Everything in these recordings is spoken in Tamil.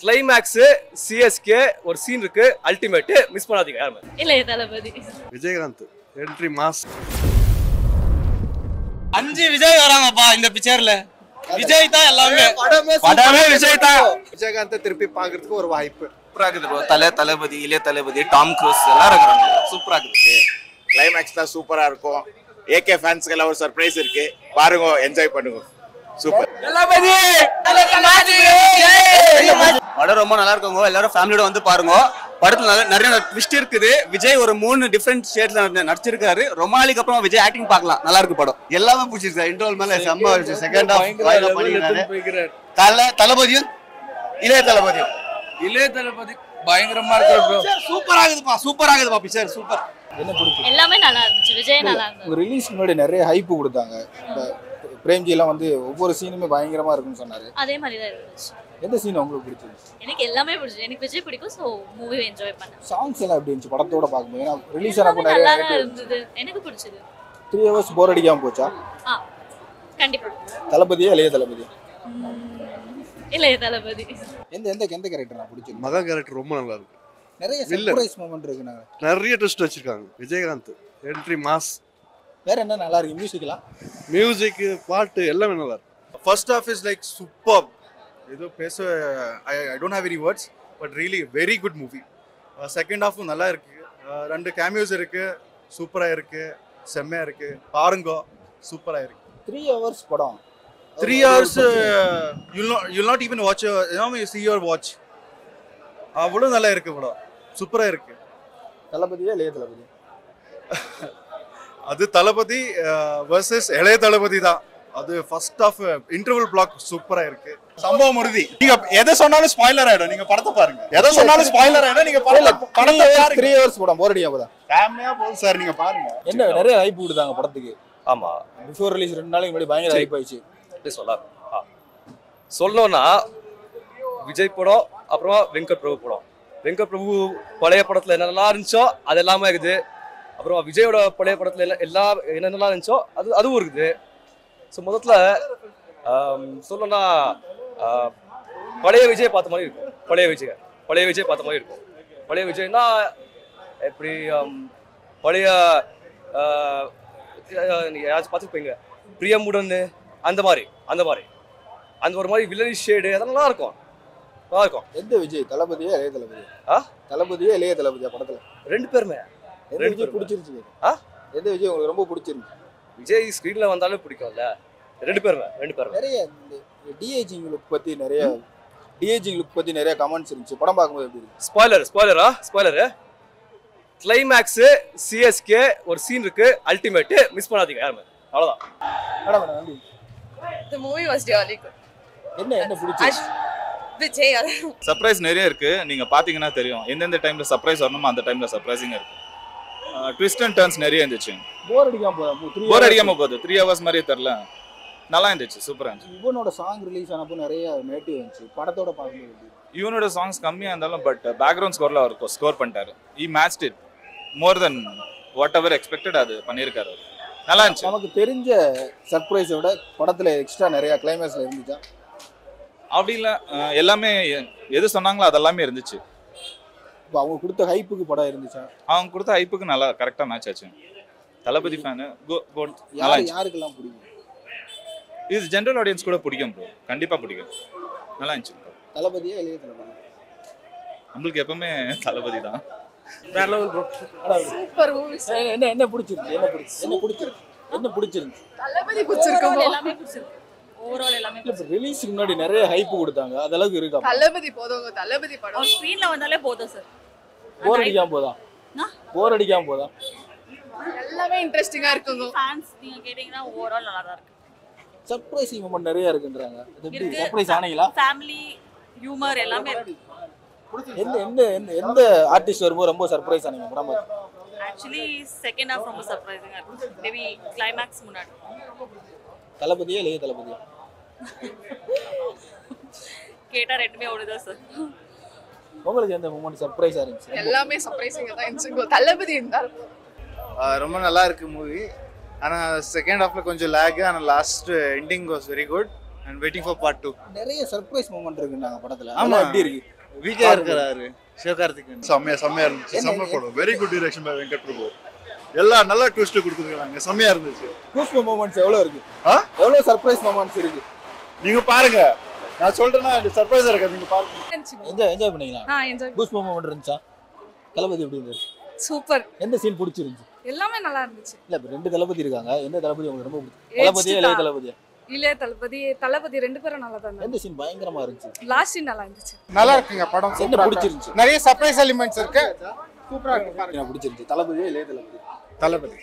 கிளைமேக்ஸ் சிஎஸ்கே ஒரு சீன் இருக்கு அல்டிமேட் மிஸ் பண்ணாதீங்க யாருமே இளைய தளபதி விஜயகாந்த் என்ட்ரி மாஸ் அஞ்சு விஜய் வராங்கப்பா இந்த பிக்சர்ல விஜய் தான் எல்லாமே படமே படமே விஜய் தான் விஜயகாந்த் திருப்பி பாக்குறதுக்கு ஒரு வாய்ப்பு சூப்பரா இருக்குது bro. தலை தளபதி இளைய தளபதி டாம் க்ரூஸ் எல்லாரும் இருக்கிறாங்க சூப்பரா இருக்குது கிளைமேக்ஸ் தான் சூப்பரா இருக்கும் ஏகே ஃபேன்ஸ்க்கு எல்லாம் ஒரு சர்ப்ரைஸ் இருக்கு பாருங்க என்ஜாய் பண்ணுங்க சூப்பர் படம் ரொம்ப நல்லா இருக்குங்க எல்லாரும் ஃபேமிலியோட வந்து பாருங்க படத்துல நல்ல- நிறைய ட்விஸ்ட் இருக்குது விஜய் ஒரு மூணு டிஃப்ரெண்ட் ஷேட்ல நடிச்சிருக்காரு ரொம்ப நாளைக்கு அப்புறம் விஜய் ஆக்டிங் பார்க்கலாம் நல்லா இருக்கு படம் எல்லாமே பிடிச்சிருக்கு இன்டர்வல் மேல செம்ம செகண்ட் ஹாஃப் பண்ணிக்கிறாரு தல தளபதியும் இளைய தளபதியும் இளைய தளபதி பயங்கரமா இருக்கு ப்ரோ சூப்பர் ஆகுதுப்பா சூப்பர் ஆகுதுப்பா பிக்சர் சூப்பர் என்ன பிடிச்சி எல்லாமே நல்லா இருந்துச்சு விஜய் நல்லா இருந்தது ரிலீஸ்க்கு முன்னாடி நிறைய ஹைப்பு கொடுத்தாங்க இந்த பிரேம்ஜி எல்லாம் வந்து ஒவ்வொரு சீனுமே பயங்கரமா இருக்குன்னு சொன்னாரு அதே மாதிரி தான் இருந்துச்சு எந்த சீன் உங்களுக்கு பிடிச்சது எனக்கு எல்லாமே பிடிச்சது எனக்கு விஜய் பிடிக்கும் ஸோ மூவி என்ஜாய் பண்ணேன் சாங்ஸ் எல்லாம் எப்படி இருந்துச்சு படத்தோட பார்க்கும்போது ஏன்னா ரிலீஸ் ஆனப்போ எல்லாமே நல்லா நிறைய தான் இருந்தது எனக்கு பிடிச்சது த்ரீ ஹவர்ஸ் போர் அடிக்காம போச்சா ஆ கண்டிப்பா தளபதியா இளைய தளபதி உம், இளைய தளபதி எந்த எந்த எந்த கேரக்டர் நான் பிடிச்சிருக்கு மகா கேரக்டர் ரொம்ப நல்லா இருக்கு நிறைய Villain. சர்ப்ரைஸ் மூமெண்ட் இருக்கு நாங்க நிறைய ட்விஸ்ட் வச்சிருக்காங்க விஜயகாந்த் என்ட்ரி மாஸ் வேற என்ன நல்லா இருக்கு மியூசிக்லாம் மியூசிக் பாட்டு எல்லாமே நல்லா இருக்கு first half is like super ஏதோ பேச I I don't have any words but really very good movie second ஹாஃபும் நல்லா இருக்கு Uh, ரெண்டு கேமியோஸ் இருக்கு சூப்பராக இருக்கு செம்மையா இருக்கு பாருங்க சூப்பராக இருக்கு த்ரீ ஹவர்ஸ் படம் three hours you'll you'll not even watch you see your watch அவ்வளோ நல்லா இருக்கு படம் சூப்பராக இருக்கு தளபதியா இளைய தளபதி அது தளபதி வர்சஸ் இளைய தளபதி தான் அது ஃபர்ஸ்ட் ஆஃப் இன்டர்வல் பிளாக் சூப்பரா இருக்கு சம்பவம் உறுதி நீங்க எதை சொன்னாலும் ஸ்பாய்லர் ஆயிடும் நீங்க படத்தை பாருங்க எதை சொன்னாலும் ஸ்பாய்லர் ஆயிடும் நீங்க படத்தை படத்தை பாருங்க த்ரீ ஹவர்ஸ் படம் போர் அடிக்காம போதா ஃபேமிலியா போதும் சார் நீங்க பாருங்க என்ன நிறைய ஹைப் கொடுத்தாங்க படத்துக்கு ஆமா பிஃபோர் ரிலீஸ் ரெண்டு நாளைக்கு முன்னாடி பயங்கர ஹைப் ஆயிடுச்சு அப்படி சொல்ல ஆ. சொல்லணும்னா விஜய் படம் அப்புறமா வெங்கட் பிரபு படம் வெங்கட் பிரபு பழைய படத்துல என்னென்னலாம் இருந்துச்சோ அது எல்லாமே இருக்குது அப்புறம் விஜயோட பழைய படத்துல எல்லாம் எல்லா என்னென்னலாம் இருந்துச்சோ அது அதுவும் இருக்குது ஸோ முதல்ல ஆம், சொல்லணும்னா ஆ, பழைய விஜய் பார்த்த மாதிரி இருக்கும் பழைய விஜய் பழைய விஜய் பார்த்த மாதிரி இருக்கும் பழைய விஜய்னா எப்படி ஆம், பழைய ஆ, நீங்க யாராச்சும் பார்த்துருப்பீங்க பிரியமுடன் அந்த மாதிரி அந்த மாதிரி அந்த ஒரு மாதிரி வில்லனி ஷேடு அதெல்லாம் நல்லா இருக்கும் நல்லா இருக்கும் எந்த விஜய் தளபதியா இளைய தளபதி ஆ? தளபதியா இளைய தளபதியா படத்துல ரெண்டு பேருமே எந்த ரெண்டு விஜய் பேரும். பிடிச்சிருச்சு ஆ? எந்த விஜய் உங்களுக்கு ரொம்ப பிடிச்சிருந்துச்சு விஜய் ஸ்க்ரீன்ல வந்தாலே பிடிக்கும்ல ரெண்டு பேருமே ரெண்டு பேருமே நிறைய இந்த டிஏஜிங் லுக் பத்தி நிறைய டிஏஜிங் லுக் பத்தி நிறைய கமெண்ட்ஸ் இருந்துச்சு படம் பார்க்கும்போது எப்படி இருக்கு ஸ்பாய்லர் ஸ்பாய்லரா ஸ்பாய்லரு கிளைமேக்ஸ் சிஎஸ்கே ஒரு சீன் இருக்கு அல்டிமேட் மிஸ் பண்ணாதீங்க யாருமே அவ்வளவுதான் மேடம் மேடம் நன்றி The movie was really good. என்ன என்ன பிடிச்சிருச்சு Vijay, சர்ப்ரைஸ் நிறைய இருக்கு நீங்க பாத்தீங்கன்னா தெரியும் எந்தெந்த டைம்ல சர்ப்ரைஸ் வரணுமோ அந்த டைம்ல சர்ப்ரைசிங் இருக்கு ட்விஸ்ட் அண்ட் டர்ன்ஸ் நிறைய இருந்துச்சு போர் அடிக்காம போதா த்ரீ போர் அடிக்காம போகுது த்ரீ ஹவர்ஸ் மாதிரியே தெரில நல்லா இருந்துச்சு சூப்பரா இருந்துச்சு இவனோட சாங் ரிலீஸ் ஆனப்போ நிறைய நேட்டிவ் இருந்துச்சு படத்தோட பார்க்கும்போது எப்படி இருக்கு? இவனோட சாங்ஸ் கம்மியா இருந்தாலும் பட் பேக்ரவுண்ட் ஸ்கோர்ல அவர் ஸ்கோர் பண்ணிட்டாரு he match it more than whatever expected அது பண்ணியிருக்காரு அவரு. நல்லா இருந்துச்சு நமக்கு தெரிஞ்ச சர்ப்ரைஸை விட படத்துல எக்ஸ்ட்ரா நிறைய கிளைமேக்ஸ்ல இருந்துச்சா அப்படி இல்லை எல்லாமே எது சொன்னாங்களோ அதெல்லாமே இருந்துச்சு இப்போ அவங்க கொடுத்த ஹைப்புக்கு படம் இருந்துச்சா அவங்க கொடுத்த ஐப்புக்கு நல்லா கரெக்டாக மேட்ச் ஆச்சு தளபதி ஃபேனு நல்லா யார் இருந்துச்சு யாருக்கெல்லாம் பிடிக்கும் இது ஜென்ரல் ஆடியன்ஸ் கூட பிடிக்கும் ப்ரோ கண்டிப்பாக பிடிக்கும் நல்லா இருந்துச்சு bro. தளபதியா இளைய தளபதி நம்மளுக்கு எப்பவுமே தளபதி தான் super movie. என்ன என்ன பிடிச்சிருந்துச்சு என்ன பிடிச்சி என்ன பிடிச்சிருக்கு என்ன பிடிச்சிருந்துச்சு தளபதி பிடிச்சிருக்கோம் Overall எல்லாமே பிடிச்சிருக்கு ஓவரால் எல்லாமே இல்ல இப்போ ரிலீஸ்க்கு முன்னாடி நிறைய ஹைப் கொடுத்தாங்க அது அளவுக்கு இருக்கா தளபதி போதுங்க தளபதி படம் அவர் ஸ்க்ரீன்ல வந்தாலே போதும் சார் போர் அடிக்காம போதா ஆ? போர் அடிக்காம போதா எல்லாமே இன்ட்ரெஸ்டிங்கா இருக்குங்க ஃபேன்ஸ் நீங்க கேட்டீங்கன்னா ஓவரால் நல்லா தான் இருக்கு சர்ப்ரைஸ் மூமெண்ட் நிறைய இருக்குன்றாங்க அது எப்படி இருக்கு. சர்ப்ரைஸ் ஆனீங்களா ஃபேமிலி ஹியூமர் எல்லாமே இருக்கு எந்த எந்த எந்த எந்த ஆர்டிஸ்ட் வரும்போது ரொம்ப சர்ப்ரைஸ் ஆனீங்க படம் பார்த்து? ஆக்சுவலி செகண்ட் ஹாஃப் ரொம்ப சர்ப்ரைசிங்கா இருக்கும் மேபி கிளைமேக்ஸ் முன்னாடி தளபதியா இளைய தளபதியா கேட்டா ரெண்டுமே ஒண்ணுதான் சார் உங்களுக்கு எந்த மூமெண்ட் சர்ப்ரைஸா இருந்துச்சு எல்லாமே சர்ப்ரைசிங்கா தான் இருந்துச்சுங்க தளபதி இருந்தால் ரொம்ப நல்லா இருக்கு மூவி ஆனால் செகண்ட் ஹாஃப்ல கொஞ்சம் லேக் ஆனால் last ending was very good and waiting for part two நிறைய சர்ப்ரைஸ் மூமெண்ட் இருக்கு நாங்க படத்துல ஆமா. ஆமா எப்படி இருக்கு விஜய் இருக்கிறாரு சிவகார்த்திகேயன் செம்மையா செம்மையா இருந்துச்சு என்ன- செம்ம படம் very good direction by Venkat Prabhu எல்லா நல்ல ட்விஸ்ட் கொடுத்துருக்காங்க செம்மையா இருந்துச்சு கூஸ்ப மூமெண்ட்ஸ் எவ்வளவு இருக்கு ஆ? எவ்வளவு சர்ப்ரைஸ் மூமெண்ட்ஸ் இருக்கு நீங்க பாருங்க நான் சொல்றேன்னா சர்ப்ரைஸ் இருக்கு நீங்க பாருங்க என்ஜாய் என்ஜாய் பண்ணீங்களா ஆ என்ஜாய் கூஸ்ப மூமெண்ட் இருந்துச்சா தளபதி எப்படி இருந்துச்சு சூப்பர் எந்த சீன் பிடிச்சிருந்துச்சு எல்லாமே நல்லா இருந்துச்சு இல்ல இப்ப ரெண்டு தளபதி இருக்காங்க எந்த தளபதி உங்களுக்கு ரொம்ப பிடிச்சி Aged தளபதியா இளைய தான். தளபதியா இளைய தளபதி தளபதி ரெண்டு பேரும் நல்லா தான் எந்த சீன் பயங்கரமா இருந்துச்சு லாஸ்ட் நல்லா இருந்துச்சு நல்லா இருக்குங்க படம் என்ன பிடிச்சிருந்துச்சு நிறைய சர்ப்ரைஸ் எலிமெண்ட்ஸ் இருக்கு சூப்பரா இருக்கு பாருங்க என்ன பிடிச்சிருந்துச்சு தளபதியா இளைய தளபதி தளபதி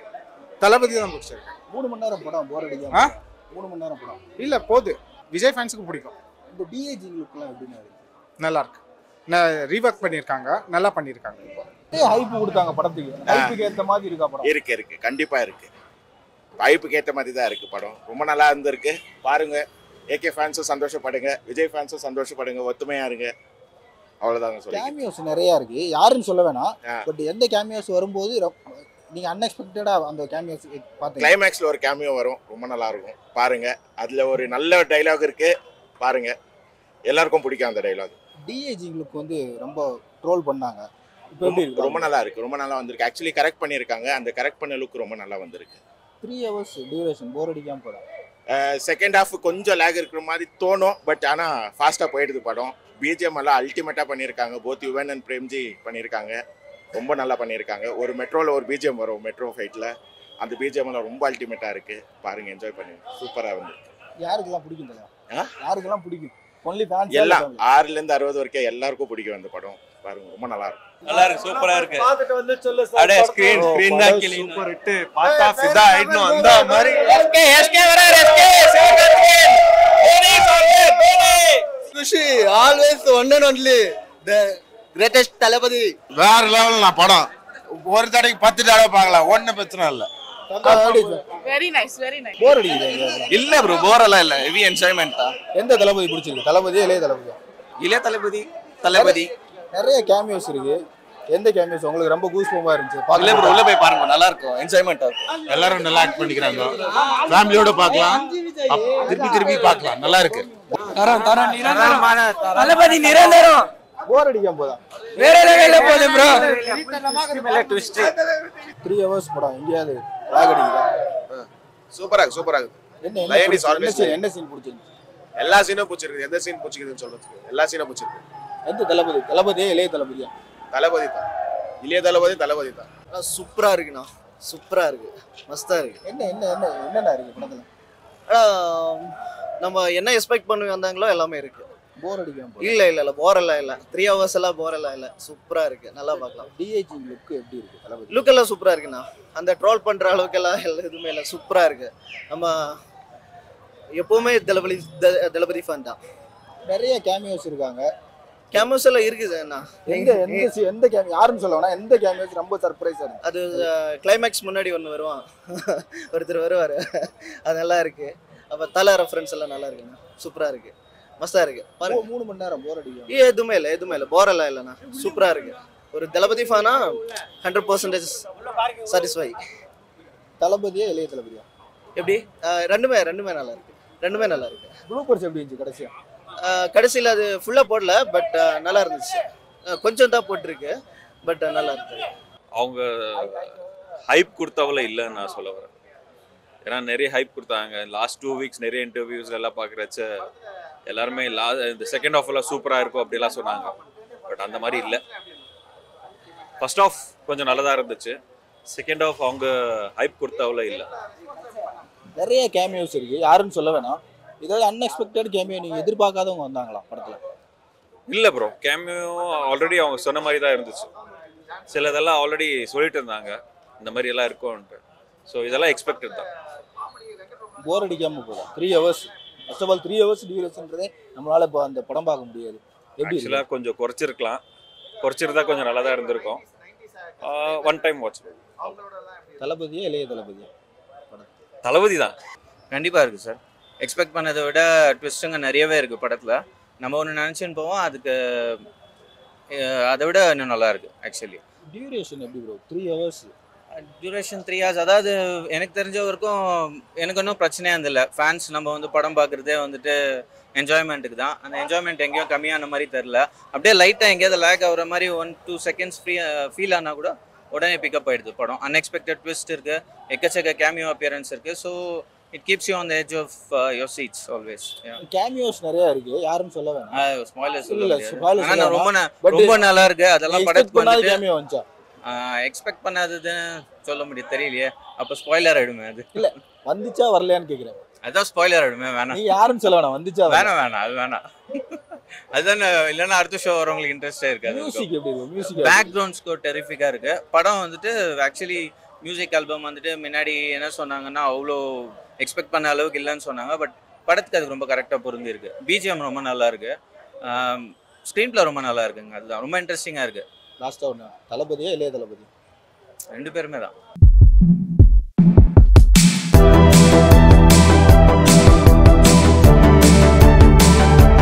தளபதி தான் பிடிச்சிருக்கு மூணு மணி நேரம் படம் போர் ஆ? அடிக்காம மூணு மணி நேரம் படம் இல்ல போது விஜய் ஃபேன்ஸுக்கு பிடிக்கும் இந்த டிஏஜி லுக்லாம் எப்படின்னு இருக்கு நல்லா இருக்கு நான் ரீவர்க் பண்ணியிருக்காங்க நல்லா பண்ணியிருக்காங்க இப்போ ஹைப் கொடுத்தாங்க படத்துக்கு ஹைப்புக்கு ஏத்த மாதிரி இருக்கா படம் இருக்கு இருக்கு கண்டிப்பா இருக்கு வாய்ப்புக்கு ஏற்ற மாதிரி தான் இருக்கு படம் ரொம்ப நல்லா இருந்திருக்கு பாருங்க ஏகே ஃபேன்ஸும் சந்தோஷப்படுங்க விஜய் ஃபேன்ஸும் சந்தோஷப்படுங்க ஒத்துமையா இருங்க அவ்வளவுதாங்க சொல்லி கேமியோஸ் நிறைய இருக்கு யாருன்னு சொல்ல வேணாம் ஆ. பட் எந்த கேமியோஸ் வரும்போது ரொம்ப- நீங்க அன்எக்ஸ்பெக்டடா அந்த கேமியோஸ் பாத்தீங்க கிளைமேக்ஸ்ல ஒரு கேமியோ வரும் ரொம்ப நல்லா இருக்கும் பாருங்க அதுல ஒரு நல்ல டைலாக் இருக்கு பாருங்க எல்லாருக்கும் பிடிக்கும் அந்த டைலாக் டிஏஜிங்களுக்கு வந்து ரொம்ப ட்ரோல் பண்ணாங்க இப்போ எப்படி இருக்கு ரொம்ப நல்லா இருக்கு ரொம்ப நல்லா வந்திருக்கு ஆக்சுவலி கரெக்ட் பண்ணியிருக்காங்க அந்த கரெக்ட் பண்ண லுக் ரொம்ப நல்லா வந்திருக்கு த்ரீ ஹவர்ஸ் டியூரேஷன் போர் அடிக்காம போறேன் செகண்ட் ஹாஃப் கொஞ்சம் லேக் இருக்கிற மாதிரி தோணும் பட் ஆனால் ஃபாஸ்ட்டாக போயிடுது படம் பிஜிஎம் எல்லாம் அல்டிமேட்டாக பண்ணியிருக்காங்க போத் யுவன் அண்ட் பிரேம்ஜி பண்ணியிருக்காங்க ரொம்ப நல்லா பண்ணியிருக்காங்க ஒரு மெட்ரோவில் ஒரு பிஜிஎம் வரும் மெட்ரோ ஃபைட்டில் அந்த பிஜிஎம் எல்லாம் ரொம்ப அல்டிமேட்டாக இருக்குது பாருங்கள் என்ஜாய் பண்ணி சூப்பராக வந்து யாருக்கெல்லாம் பிடிக்கும் தலைவா? ஆ? யாருக்கெல்லாம் பிடிக்கும் ஒன்லி ஃபேன்ஸ் எல்லாம் ஆறுலேருந்து அறுபது வரைக்கும் எல்லாருக்கும் பிடிக்கும் அந்த படம் பாருங்க ரொம்ப நல்லா இருக்கும் நல்லா இருக்கு சூப்பரா இருக்கு பார்த்துட்டு வந்து சொல்லு அடே ஸ்கிரீன் ஸ்கிரீன் தான் கிளி சூப்பர் ஹிட் பார்த்தா ஃபிதா ஆயிடணும் அந்த மாதிரி எஸ்கே எஸ்கே வரார் எஸ்கே சிவகார்த்திகேயன் தோனி தோனி குஷி always one and only the greatest Thalapathy வேற லெவல் நான் படம் ஒரு தடவைக்கு பத்து தடவை பார்க்கலாம் ஒன்றும் பிரச்சனை இல்லை very nice very nice bore அடிக்குது எங்க இதெல்லாம்? இல்ல ப்ரோ போரெல்லாம் இல்ல ஹெவி என்ஜாய்மெண்ட் தான் எந்த தளபதி பிடிச்சிருக்கு தளபதியா இளைய தளபதியா இளைய தளபதி தளபதி நிறைய கேமியோஸ் இருக்கு எந்த கேமியோஸ் உங்களுக்கு ரொம்ப கூஸ்பமா இருந்துச்சு இல்ல பார்க்கல ப்ரோ உள்ள போய் பாருங்க நல்லா இருக்கும் என்ஜாய்மெண்டா இருக்கும் எல்லாரும் நல்லா ஆக்ட் பண்ணிக்கிறாங்க ஃபேமிலியோட பார்க்கலாம் அப்- திருப்பி திருப்பி பார்க்கலாம் நல்லா இருக்கு தளபதி நிரந்தரம் போர் அடிக்காம போதா வேற லெவல்ல போகுது ப்ரோ த்ரீ ஹவர்ஸ் படம் எங்கேயாவது lag அடிக்குதா சூப்பராக சூப்பராக என்ன என்ன Ladies பிடிச்சிருக்கு? என்ன always scene- என்ன சீன் பிடிச்சிருக்கு எல்லா சீனும் பிடிச்சிருக்கு எந்த சீன் பிடிச்சிருக்குதுன்னு சொல்றதுக்கு எல்லா சீனும் பிடிச்சிருக்கு எந்த தளபதி தளபதியா இளைய தளபதியா தளபதி தான் இளைய தளபதி தளபதி தான் சூப்பரா இருக்குண்ணா சூப்பரா இருக்கு மஸ்தா இருக்கு என்ன என்ன என்ன என்னென்ன இருக்கு படத்துல ஆனா, நம்ம என்ன எக்ஸ்பெக்ட் பண்ணி வந்தாங்களோ எல்லாமே இருக்கு போர் அடிக்காம போதா இல்ல இல்ல இல்ல போர் எல்லாம் இல்ல த்ரீ ஹவர்ஸ் எல்லாம் போர் எல்லாம் இல்ல சூப்பரா இருக்கு நல்லா பார்க்கலாம் டிஏஜி லுக் எப்படி இருக்கு தளபதி லுக் எல்லாம் சூப்பரா இருக்குண்ணா அந்த ட்ரோல் பண்ற அளவுக்கு எல்லாம் எல்லா எதுவுமே இல்லை சூப்பரா இருக்கு நம்ம எப்பவுமே தளபதி த- தளபதி ஃபேன் தான் நிறைய கேமியோஸ் இருக்காங்க கேமராஸ் எல்லாம் இருக்குது அண்ணா எந்த எந்த scene- எந்த கேமி யாருன்னு சொல்ல வேணா எந்த கேமியோஸ் ரொம்ப சர்ப்ரைஸா இருக்கு அது கிளைமேக்ஸ் முன்னாடி ஒன்று வருவான் ஒருத்தர் வருவார் அது நல்லா இருக்கு அப்போ தலை ரெஃபரன்ஸ் எல்லாம் நல்லா இருக்குண்ணா சூப்பராக இருக்கு மஸ்தா இருக்கு பாருங்க மூ- மூணு மணி நேரம் போர் அடிக்கும் ஏ எதுவுமே இல்லை எதுவுமே இல்லை போர் எல்லாம் இல்லைண்ணா சூப்பராக இருக்கு ஒரு தளபதி ஃபேனா ஹண்ட்ரட் பர்சன்டேஜ் சாட்டிஸ்ஃபை தளபதியா இளைய தளபதியா எப்படி அஹ் ரெண்டுமே ரெண்டுமே நல்லா இருக்கு ரெண்டுமே நல்லா இருக்கு ப்ளூபர்ஸ் எப்படி இருந்துச்சு கடைசியா கடைசியில் அது ஃபுல்லாக போடல பட் நல்லா இருந்துச்சு அஹ் கொஞ்சம் தான் போட்டிருக்கு பட் நல்லா இருக்கு அவங்க ஹைப் கொடுத்தவள இல்லைன்னு நான் சொல்ல வரேன் ஏன்னா நிறைய ஹைப் கொடுத்தாங்க லாஸ்ட் டூ வீக்ஸ் நிறைய இன்டர்வியூஸ் எல்லாம் பார்க்குறச்ச எல்லாருமே லா இந்த செகண்ட் ஆஃப் எல்லாம் சூப்பராக இருக்கும் அப்படிலாம் சொன்னாங்க பட் அந்த மாதிரி இல்லை ஃபர்ஸ்ட் ஆஃப் கொஞ்சம் நல்லதாக இருந்துச்சு செகண்ட் ஆஃப் அவங்க ஹைப் கொடுத்தவள இல்லை நிறைய கேமியோஸ் இருக்கு யாருன்னு சொல்ல வேணாம் ஏதாவது அன்எக்ஸ்பெக்டட் கேமியோ நீங்க எதிர்பார்க்காதவங்க வந்தாங்களா படத்துல இல்லை ப்ரோ கேமியோ ஆல்ரெடி அவங்க சொன்ன மாதிரி தான் இருந்துச்சு சிலதெல்லாம் ஆல்ரெடி சொல்லிட்டு இருந்தாங்க இந்த மாதிரி எல்லாம் இருக்கும்ன்ட்டு ஸோ இதெல்லாம் எக்ஸ்பெக்டட் தான் போர் அடிக்காம போதும் three hours first half all three hours டியூரேஷன்றதே நம்மளால இப்போ அந்த படம் பார்க்க முடியாது எப்படி இருக்கு? ஆக்சுவலாக கொஞ்சம் குறைச்சிருக்கலாம் குறைச்சிருந்தா கொஞ்சம் நல்லா தான் இருந்திருக்கும் ஒன் டைம் வாட்ச் தளபதியா இளைய தளபதியா தளபதி தான் கண்டிப்பாக இருக்குது சார் எக்ஸ்பெக்ட் பண்ணதை விட ட்விஸ்ட்டுங்க நிறையவே இருக்குது படத்தில் நம்ம ஒன்று நினச்சின்னு போவோம் அதுக்கு அஹ், அதை விட இன்னும் நல்லா இருக்குது ஆக்சுவலி டியூரேஷன் எப்படி bro three hours duration three hours அதாவது எனக்கு தெரிஞ்ச வரைக்கும் எனக்கு ஒன்றும் பிரச்சனையாக இருந்தில்ல ஃபேன்ஸ் நம்ம வந்து படம் பார்க்குறதே வந்துட்டு என்ஜாய்மெண்ட்டுக்கு தான் அந்த என்ஜாய்மெண்ட் எங்கேயும் கம்மியான மாதிரி தெரில அப்படியே லைட்டாக எங்கேயாவது லேக் ஆகுற மாதிரி one two seconds free feel ஆனால் கூட உடனே பிக்கப் ஆயிடுது படம் அன்எக்ஸ்பெக்டட் ட்விஸ்ட் இருக்குது எக்கச்சக்க கேமியோ அப்பியரன்ஸ் இருக்குது so it keeps you on the edge of your seats always cameos நிறைய இருக்கு யாருன்னு சொல்ல வேணாம் ஸ்பாய்லர்ஸ் இல்ல, இல்ல spoilers ஆனா நான் ரொம்ப வேணாம். ந- But ரொம்ப நல்லா இருக்கு அதெல்லாம் expect படத்துக்கு பண்ணாத வந்துட்டு cameo வந்துச்சா? எக்ஸ்பெக்ட் பண்ணாததுன்னு சொல்ல முடியும் தெரியலையே அப்ப ஸ்பாய்லர் ஆயிடுமே அது இல்ல வந்துச்சா வரலையான்னு கேக்குறேன் அதான் ஸ்பாய்லர் ஆயிடுமே வேணாம் நீ யாருன்னு சொல்ல வேணாம் வந்துச்சா வேணாம் வேணாம் அது வேணாம் அதுதான் இல்லைன்னா அடுத்த ஷோ வரவங்களுக்கு இன்ட்ரெஸ்டே இருக்காது மியூசிக் எப்படி இருக்கு மியூசிக் பேக்ரவுண்ட் ஸ்கோர் டெரிஃபிக்காக இருக்கு படம் வந்துட்டு ஆக்சுவலி மியூசிக் ஆல்பம் வந்துட்டு முன்னாடி என்ன சொன்னாங்கன்னா அவ்வளோ எக்ஸ்பெக்ட் பண்ண அளவுக்கு இல்லைன்னு சொன்னாங்க பட் படத்துக்கு அது ரொம்ப கரெக்டாக பொருந்தி இருக்கு பிஜிஎம் ரொம்ப நல்லா இருக்கு ஸ்க்ரீன் பிளே ரொம்ப நல்லா இருக்குங்க அதுதான் ரொம்ப இன்ட்ரெஸ்டிங்காக இருக்கு லாஸ்டா ஒண்ணு தளபதியா இளைய தளபதி ரெண்டு பேருமே தான்